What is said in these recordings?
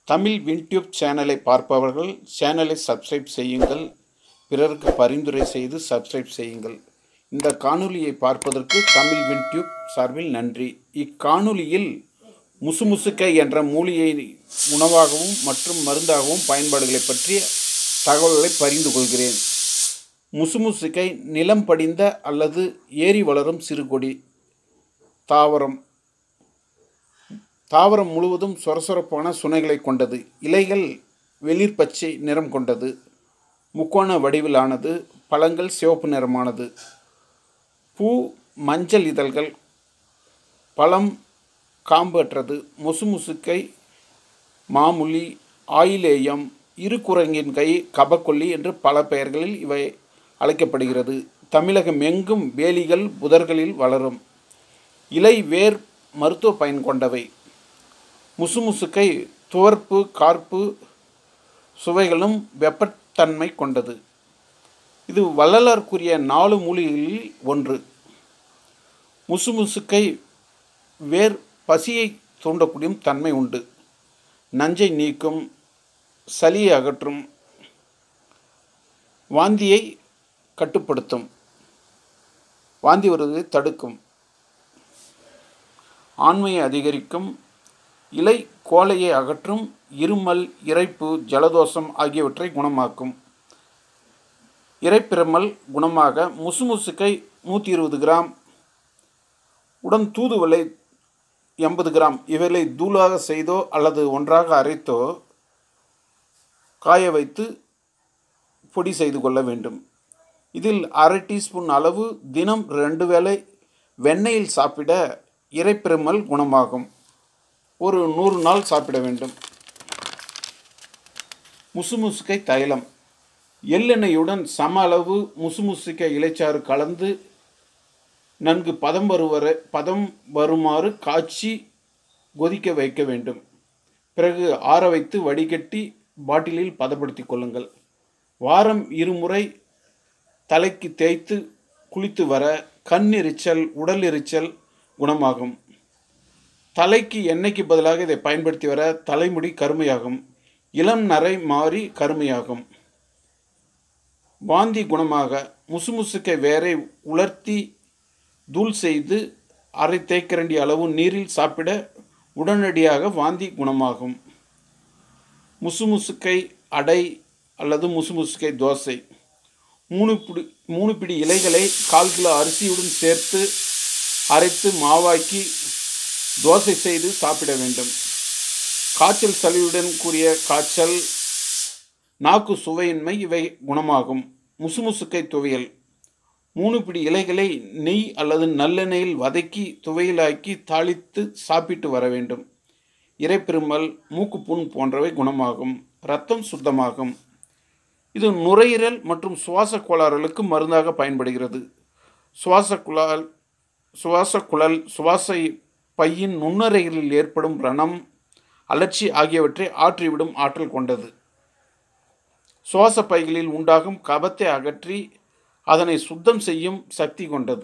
தமிழ் வின்டியூப் சேனலை பார்ப்பவர்கள் சேனலை சப்ஸ்கிரைப் செய்யுங்கள் பிறருக்கு பரிந்துரை செய்து சப்ஸ்கிரைப் செய்யுங்கள் இந்த காணொளியை பார்ப்பதற்கு தமிழ் வின்டியூப் சார்பில் நன்றி இக்காணொளியில் முசுமுசுக்கை என்ற மூலிகை உணவாகவும் மற்றும் மருந்தாகவும் பயன்பாடுகளை பற்றிய தகவல்களை பகிர்ந்து கொள்கிறேன் முசுமுசுக்கை நிலம் படிந்த அல்லது ஏறி வளரும் சிறுகொடி தாவரம் தாவரம் முழுவதும் சொரசொரப்பான சுனைகளை கொண்டது இலைகள் வெளிர் பச்சை நிறம் கொண்டது முக்கோண வடிவிலானது பழங்கள் சிவப்பு நிறமானது பூ மஞ்சள் இதழ்கள் பழம் காம்பற்றது முசுமுசுக்கை மாமுலி ஆயிலேயம் இருகுரங்கின் கை கபக்கொல்லி என்று பல பெயர்களில் இவை அழைக்கப்படுகிறது தமிழகம் எங்கும் வேலிகள் புதர்களில் வளரும் இலை வேர் மருத்துவ பயன் கொண்டவை முசுமுசுக்கை துவர்ப்பு கார்ப்பு சுவைகளும் வெப்பத்தன்மை கொண்டது இது வள்ளலாருக்குரிய நாலு மூலிகைகளில் ஒன்று முசுமுசுக்கை வேர் பசியை தூண்டக்கூடிய தன்மை உண்டு நஞ்சை நீக்கும் சளியை அகற்றும் வாந்தியை கட்டுப்படுத்தும் வாந்தி வருவதை தடுக்கும் ஆண்மையை அதிகரிக்கும் இலை கோலையை அகற்றும் இருமல் இறைப்பு ஜலதோஷம் ஆகியவற்றை குணமாக்கும் இறைப்பிரமல் குணமாக முசுமுசுக்கை நூற்றி இருபது கிராம் உடன் தூதுவளை எண்பது கிராம் இவைகளை தூளாக செய்தோ அல்லது ஒன்றாக அரைத்தோ காய வைத்து பொடி செய்து கொள்ள வேண்டும் இதில் அரை டீஸ்பூன் அளவு தினம் ரெண்டு வேளை வெண்ணெயில் சாப்பிட இறைப்பெருமல் குணமாகும் ஒரு நூறு நாள் சாப்பிட வேண்டும் முசுமுசுக்கை தைலம் எள்ளெண்ணெயுடன் சம அளவு முசுமுசுக்கை இலைச்சாறு கலந்து நன்கு பதம் வருவரை பதம் வருமாறு காய்ச்சி கொதிக்க வைக்க வேண்டும் பிறகு ஆற வைத்து வடிகட்டி பாட்டிலில் பதப்படுத்தி கொள்ளுங்கள் வாரம் இருமுறை தலைக்கு தேய்த்து குளித்து வர கண் எரிச்சல் உடல் எரிச்சல் குணமாகும் தலைக்கு எண்ணெய்க்கு பதிலாக இதை பயன்படுத்தி வர தலைமுடி கருமையாகும் இளம் நரை மாறி கருமையாகும் வாந்தி குணமாக முசுமுசுக்கை வேரை உலர்த்தி தூள் செய்து அரை தேக்கரண்டி அளவு நீரில் சாப்பிட உடனடியாக வாந்தி குணமாகும் முசுமுசுக்கை அடை அல்லது முசுமுசுக்கை தோசை மூணு பிடி மூணு பிடி இலைகளை கால் கிலோ அரிசியுடன் சேர்த்து அரைத்து மாவாக்கி தோசை செய்து சாப்பிட வேண்டும் காய்ச்சல் சளியுடன் கூடிய காய்ச்சல் நாக்கு சுவையின்மை இவை குணமாகும் முசுமுசுக்கை துவையல் மூணு பிடி இலைகளை நெய் அல்லது நல்லெண்ணெயில் வதக்கி துவையலாக்கி தாளித்து சாப்பிட்டு வர வேண்டும் இறைப்பெருமல் மூக்குப்புண் போன்றவை குணமாகும் இரத்தம் சுத்தமாகும் இது நுரையீரல் மற்றும் சுவாச கோளாறுகளுக்கு மருந்தாக பயன்படுகிறது சுவாச குழால் சுவாச குழல் சுவாச பையின் நுண்ணறைகளில் ஏற்படும் ரணம் அலர்ச்சி ஆகியவற்றை ஆற்றிவிடும் ஆற்றல் கொண்டது சுவாச பைகளில் உண்டாகும் கபத்தை அகற்றி அதனை சுத்தம் செய்யும் சக்தி கொண்டது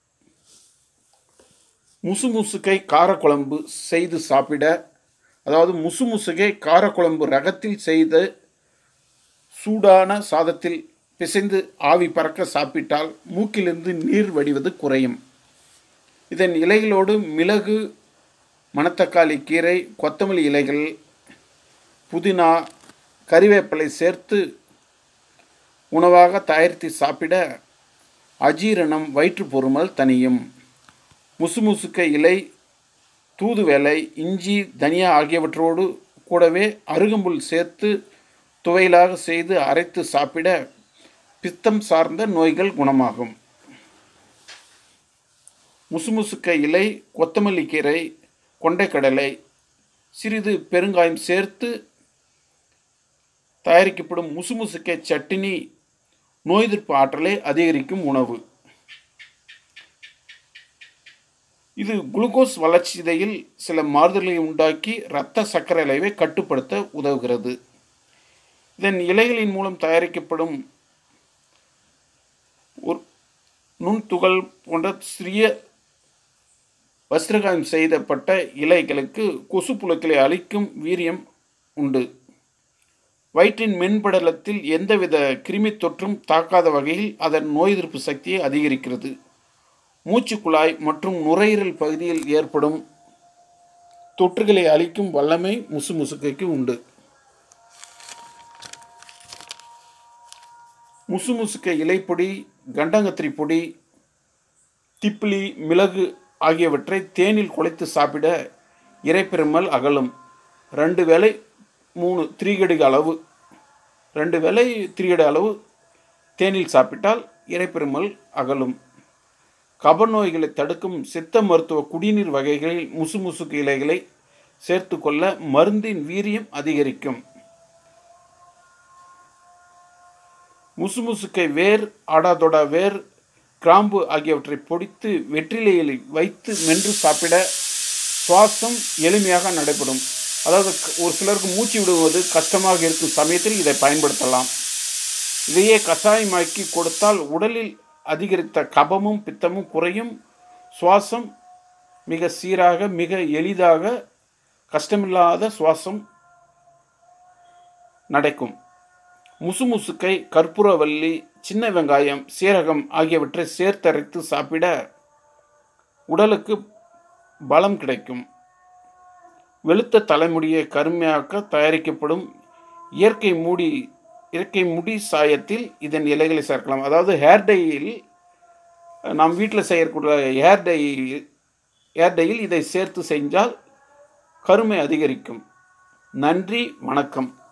முசுமுசுக்கை காரக்குழம்பு செய்து சாப்பிட அதாவது முசுமுசுகை காரக்குழம்பு ரகத்தில் செய்து சூடான சாதத்தில் பிசைந்து ஆவி பறக்க சாப்பிட்டால் மூக்கிலிருந்து நீர் வடிவது குறையும் இதன் இலைகளோடு மிளகு மணத்தக்காளி கீரை கொத்தமல்லி இலைகள் புதினா கறிவேப்பிலை சேர்த்து உணவாக தயாரித்து சாப்பிட அஜீரணம் வயிற்றுப்பொருமல் தனியும் முசுமுசுக்க இலை தூதுவேலை இஞ்சி தனியா ஆகியவற்றோடு கூடவே அருகம்புல் சேர்த்து துவையலாக செய்து அரைத்து சாப்பிட பித்தம் சார்ந்த நோய்கள் குணமாகும் முசுமுசுக்க இலை கொத்தமல்லி கீரை கொண்டைக்கடலை சிறிது பெருங்காயம் சேர்த்து தயாரிக்கப்படும் முசுமுசுக்கை சட்டினி நோய் எதிர்ப்பு ஆற்றலை அதிகரிக்கும் உணவு இது குளுக்கோஸ் வளர்ச்சிதையில் சில மாறுதல்களை உண்டாக்கி இரத்த சர்க்கரை அளவை கட்டுப்படுத்த உதவுகிறது இதன் இலைகளின் மூலம் தயாரிக்கப்படும் ஒரு நுண்துகள் போன்ற சிறிய வஸ்திரகாயம் செய்தப்பட்ட இலைகளுக்கு கொசு புழுக்களை அழிக்கும் வீரியம் உண்டு வயிற்றின் மென்படலத்தில் எந்தவித கிருமி தொற்றும் தாக்காத வகையில் அதன் நோய் எதிர்ப்பு சக்தியை அதிகரிக்கிறது மூச்சுக்குழாய் மற்றும் நுரையீரல் பகுதியில் ஏற்படும் தொற்றுகளை அளிக்கும் வல்லமை முசுமுசுக்கைக்கு உண்டு முசுமுசுக்கை இலைப்பொடி கண்டங்கத்திரி பொடி திப்பிலி மிளகு ஆகியவற்றை தேனில் குழைத்து சாப்பிட இறைப்பெருமல் அகலும் ரெண்டு வேளை மூணு திரிகடிக அளவு ரெண்டு வேளை திரிகடி அளவு தேனில் சாப்பிட்டால் இறைப்பெருமல் அகலும் கப நோய்களை தடுக்கும் சித்த மருத்துவ குடிநீர் வகைகளில் முசுமுசுக்கு இலைகளை சேர்த்து கொள்ள மருந்தின் வீரியம் அதிகரிக்கும் முசுமுசுக்கை வேர் ஆடாதொடா வேர் கிராம்பு ஆகியவற்றை பொடித்து வெற்றிலையில் வைத்து மென்று சாப்பிட சுவாசம் எளிமையாக நடைபெறும் அதாவது ஒரு சிலருக்கு மூச்சு விடுவது கஷ்டமாக இருக்கும் சமயத்தில் இதை பயன்படுத்தலாம் இதையே கஷாயமாக்கி கொடுத்தால் உடலில் அதிகரித்த கபமும் பித்தமும் குறையும் சுவாசம் மிக சீராக மிக எளிதாக கஷ்டமில்லாத சுவாசம் நடக்கும் முசுமுசுக்கை கற்பூரவல்லி சின்ன வெங்காயம் சீரகம் ஆகியவற்றை சேர்த்தரைத்து சாப்பிட உடலுக்கு பலம் கிடைக்கும் வெளுத்த தலைமுடியை கருமையாக்க தயாரிக்கப்படும் இயற்கை மூடி இயற்கை முடி சாயத்தில் இதன் இலைகளை சேர்க்கலாம் அதாவது ஹேர் டையில் நாம் வீட்டில் செய்யக்கூடிய ஹேர் டை ஹேர் டையில் இதை சேர்த்து செஞ்சால் கருமை அதிகரிக்கும் நன்றி வணக்கம்